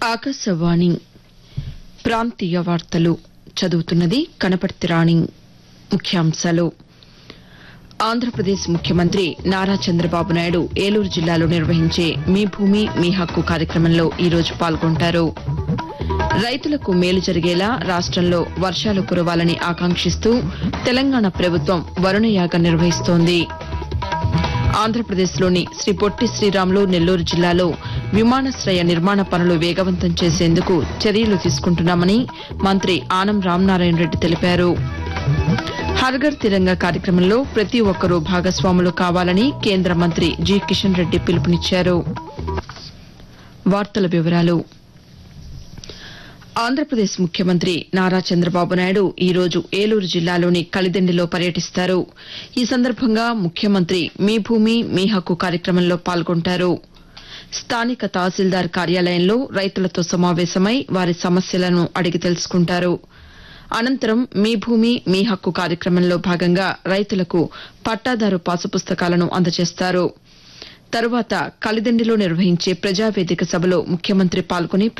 ఆకాశవాణి ప్రాంతీయ వార్తలు చదువుతున్నది కనపర్తి రాణి ముఖ్యాంశాలు ఆంధ్రప్రదేశ్ ముఖ్యమంత్రి నారా చంద్రబాబు నాయుడు ఏలూరు జిల్లాలో నిర్వహించే మీ భూమి మీ హక్కు కార్యక్రమంలో ఈరోజు పాల్గొంటారు రైతులకు మేలు జరిగేలా రాష్టంలో వర్షాలు కురవాలని ఆకాంక్షిస్తూ తెలంగాణ ప్రభుత్వం వరుణయాగం నిర్వహిస్తోంది ఆంధ్రప్రదేశ్లోని శ్రీ పొట్టి శ్రీరాములు నెల్లూరు జిల్లాలో విమానాశ్రయ నిర్మాణ పనులు వేగవంతం చేసేందుకు చర్యలు తీసుకుంటున్నామని మంత్రి ఆనం రామనారాయణ రెడ్డి తెలిపారు హర్ఘర్ తిరంగా కార్యక్రమంలో ప్రతి ఒక్కరూ భాగస్వాములు కావాలని కేంద్ర మంత్రి జి కిషన్ రెడ్డి పిలుపునిచ్చారు వార్తల వివరాలు ఆంధ్రప్రదేశ్ ముఖ్యమంత్రి నారా చంద్రబాబు నాయుడు ఈ రోజు ఏలూరు జిల్లాలోని కలిదిండిలో పర్యటిస్తారు ఈ సందర్భంగా ముఖ్యమంత్రి మీ భూమి మీ హక్కు కార్యక్రమంలో పాల్గొంటారు స్థానిక తహసీల్దార్ కార్యాలయంలో రైతులతో సమావేశమై వారి సమస్యలను అడిగి తెలుసుకుంటారు అనంతరం మీ భూమి మీ హక్కు కార్యక్రమంలో భాగంగా రైతులకు పట్టాదారు పాసు పుస్తకాలను అందజేస్తారు తరువాత కలిదిండిలో నిర్వహించే ప్రజావేదిక సభలో ముఖ్యమంత్రి పాల్గొని